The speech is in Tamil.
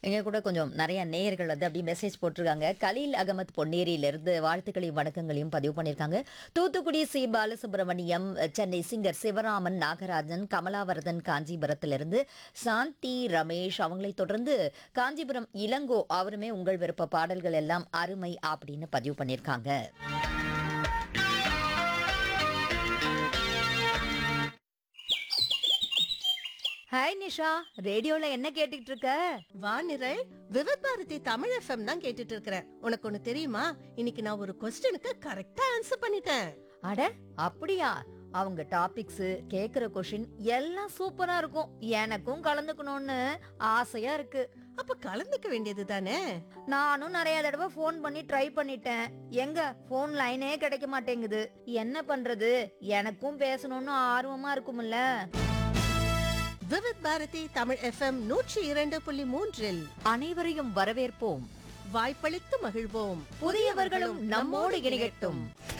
இங்க கூட கொஞ்சம் நிறைய நேயர்கள் வந்து அப்படியே மெசேஜ் போட்டிருக்காங்க கலீல் அகமத் பொன்னேரியிலிருந்து வாழ்த்துக்களையும் வணக்கங்களையும் பதிவு பண்ணியிருக்காங்க தூத்துக்குடி சி பாலசுப்ரமணியம் சென்னை சிங்கர் சிவராமன் நாகராஜன் கமலாவரதன் காஞ்சிபுரத்திலிருந்து சாந்தி ரமேஷ் அவங்களை தொடர்ந்து காஞ்சிபுரம் இளங்கோ அவருமே உங்கள் விருப்ப பாடல்கள் எல்லாம் அருமை அப்படின்னு பதிவு பண்ணியிருக்காங்க ஹாய் நிஷா ரேடியோல என்ன கேட்டுக்கிட்டு இருக்க வானிரல் விவத் பாரதி தமிழ் எஃப்எம் தான் கேட்டுட்டு இருக்கிறேன் உனக்கு ஒண்ணு தெரியுமா இன்னைக்கு நான் ஒரு கொஸ்டினுக்கு கரெக்டா ஆன்சர் பண்ணிட்டேன் அட அப்படியா அவங்க டாபிக்ஸ் கேக்குற கொஷின் எல்லாம் சூப்பரா இருக்கும் எனக்கும் கலந்துக்கணும்னு ஆசையா இருக்கு அப்ப கலந்துக்க வேண்டியது தானே நானும் நிறைய தடவை ஃபோன் பண்ணி ட்ரை பண்ணிட்டேன் எங்க ஃபோன் லைனே கிடைக்க மாட்டேங்குது என்ன பண்றது எனக்கும் பேசணும்னு ஆர்வமா இருக்கும்ல விவத் பாரதி தமிழ் எஃப்எம் நூற்றி இரண்டு புள்ளி மூன்றில் அனைவரையும் வரவேற்போம் வாய்ப்பளித்து மகிழ்வோம் புதியவர்களும் நம்மோடு இணையட்டும்